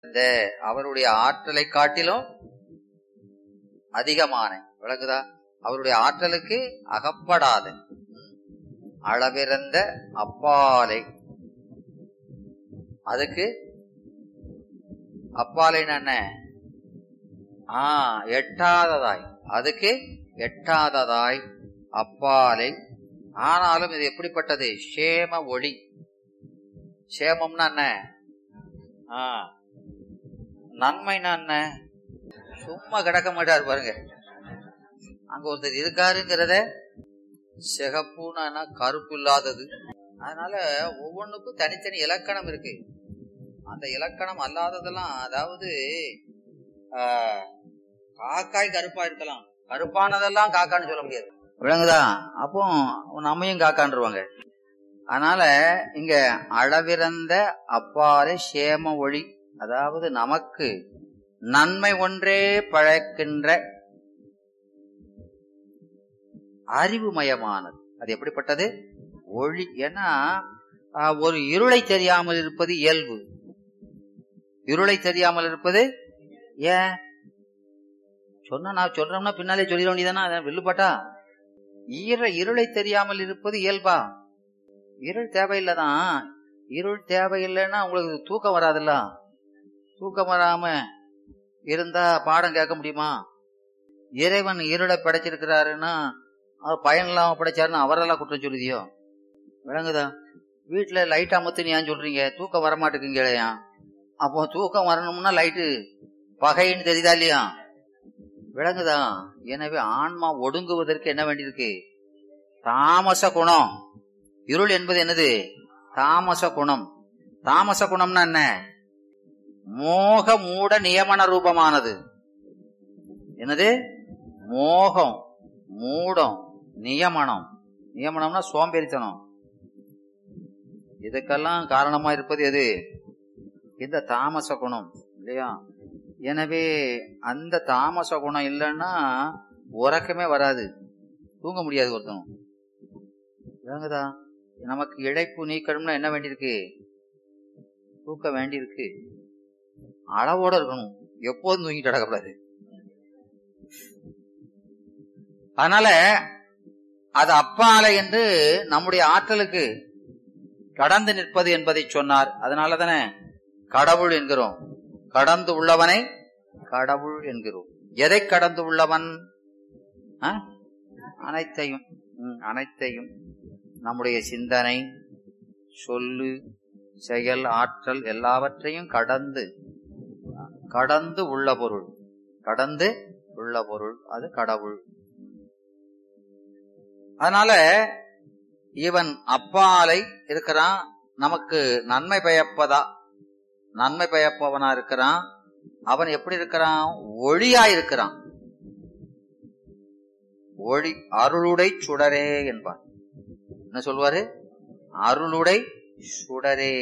இந்த அவருடைய ஆற்றலை காட்டிலும் அதிகமான விளங்குதா அவருடைய ஆற்றலுக்கு அகப்படாத அளவிறந்த அப்பாலை அதுக்கு அப்பாலை என்ன ஆ எட்டாததாய் அதுக்கு எட்டாததாய் அப்பாலை ஆனாலும் இது எப்படிப்பட்டது சேம ஒளி சேமம்னா என்ன ஆ நன்மைனா என்ன சும்மா கிடக்க மாட்டார் பாருங்க அங்க ஒருத்தர் இருக்காருங்கிறத சிகப்புனா கருப்பு இல்லாதது அதனால ஒவ்வொன்றுக்கும் தனித்தனி இலக்கணம் இருக்கு அந்த இலக்கணம் அல்லாததெல்லாம் அதாவது ஆஹ், காக்காய் கருப்பா இருக்கலாம் கருப்பானதெல்லாம் காக்கான்னு சொல்ல முடியாது விளங்குதா அப்போ நம்மையும் காக்கான்றுவாங்க அதனால இங்க அளவிறந்த அப்பாறை சேம ஒளி அதாவது நமக்கு நன்மை ஒன்றே பழக்கின்ற அறிவுமயமானது அது எப்படிப்பட்டது ஒளி ஏன்னா ஆஹ், ஒரு இருளை தெரியாமல் இருப்பது இயல்பு இருளை தெரியாமல் இருப்பது ஏன் சொன்ன நான் சொல்றோம்னா பின்னாலே சொல்லிட வேண்டியதானா அதான் வில்லுப்பாட்டா ஈர இருளை தெரியாமல் இருப்பது இயல்பா இருள் தேவையில்லைதான் இருள் தேவையில்லைன்னா உங்களுக்கு தூக்கம் வராதுல்ல தூக்கம் வராம இருந்தா பாடம் கேட்க முடியுமா இறைவன் இருளை படைச்சிருக்கிறாருன்னா அவர் பயன் இல்லாம படைச்சாருன்னு அவரெல்லாம் குற்றம் சொல்லுதியோ விளங்குதா வீட்டுல லைட் அமுத்துன்னு ஏன் சொல்றீங்க தூக்கம் வரமாட்டேங்குங்களையா அப்போ தூக்கம் வரணும்னா லைட்டு பகைன்னு தெரியுதா இல்லையா விளங்குதா எனவே ஆன்மா ஒடுங்குவதற்கு என்ன வேண்டியிருக்கு தாமச குணம் இருள் என்பது என்னது தாமச குணம் தாமச குணம்னா என்ன மோக மூட நியமன ரூபமானது என்னது மோகம் மூடம் நியமனம் நியமனம்னா சோம்பேறித்தனம் இதுக்கெல்லாம் காரணமா இருப்பது எது இந்த தாமச குணம் இல்லையா எனவே அந்த தாமச குணம் இல்லைன்னா உறக்கமே வராது தூங்க முடியாது ஒருத்தனும் விளங்குதா நமக்கு இழைப்பு நீக்கணும்னா என்ன வேண்டியிருக்கு தூக்க வேண்டியிருக்கு அளவோட இருக்கணும் எப்போதும் தூங்கிட்டு கிடக்கக்கூடாது அதனால அது அப்பால என்று நம்முடைய ஆற்றலுக்கு கடந்து நிற்பது என்பதை சொன்னார் அதனால தானே கடவுள் என்கிறோம் கடந்து உள்ளவனை கடவுள் என்கிறோம் எதை கடந்து உள்ளவன் ஆ? அனைத்தையும் ம், அனைத்தையும் நம்முடைய சிந்தனை சொல்லு செயல் ஆற்றல் எல்லாவற்றையும் கடந்து கடந்து உள்ள பொருள் கடந்து உள்ள பொருள் அது கடவுள் அதனால இவன் அப்பாலை இருக்கிறான் நமக்கு நன்மை பயப்பதா நன்மை பயப்பவனா இருக்கிறான் அவன் எப்படி இருக்கிறான் ஒளியா இருக்கிறான் ஒளி அருளுடை சுடரே என்பான் என்ன சொல்வாரு அருளுடை சுடரே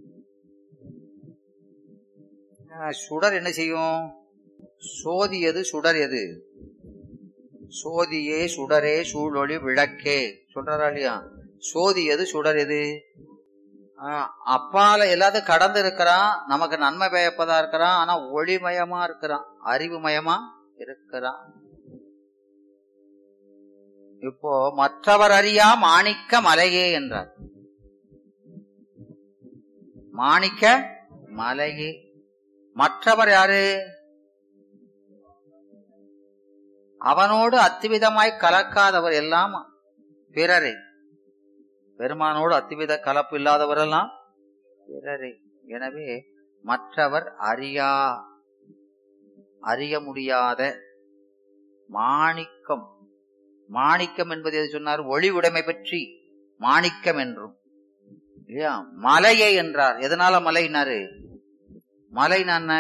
ஆஹ், சுடர் என்ன செய்யும் சோதி எது சுடர் எது சோதியே சுடரே சூழொளி விளக்கே சொல்றாரா இல்லையா சோதி எது சுடர் எது ஆஹ், அப்பால எல்லாத்தையும் கடந்து இருக்கிறான் நமக்கு நன்மை பயப்பதா இருக்கிறான் ஆனா ஒளிமயமா இருக்கிறான் அறிவுமயமா இருக்கிறான் இப்போ மற்றவர் அறியா மாணிக்க மலையே என்றார் மாணிக்க மலையே மற்றவர் யாரு அவனோடு அத்துவிதமாய் கலக்காதவர் எல்லாம் பிறரே பெருமானோடு அத்துவித கலப்பு இல்லாதவரெல்லாம் பிறரே எனவே மற்றவர் அறியா அறிய முடியாத மாணிக்கம் மாணிக்கம் என்பது எது சொன்னார் ஒளி உடைமை பற்றி மாணிக்கம் என்றும் இல்லையா மலையை என்றார் எதனால மலைனாரு மலை என்ன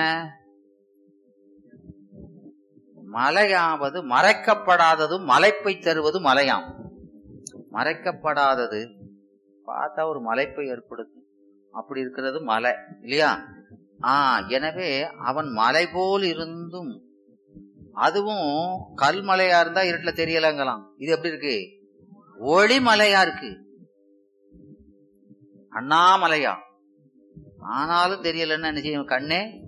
மலையாவது மறைக்கப்படாதது மலைப்பை தருவது மலையாம் மறைக்கப்படாதது பார்த்தா ஒரு மலைப்பை ஏற்படுத்தும் அப்படி இருக்கிறது மலை இல்லையா ஆ எனவே அவன் மலை போல் இருந்தும் அதுவும் கல்மலையா இருந்தா இருட்டுல தெரியலங்கலாம் இது எப்படி இருக்கு ஒளிமலையா இருக்கு அண்ணாமலையா ஆனாலும் தெரியலன்னா என்ன செய்யும் கண்ணே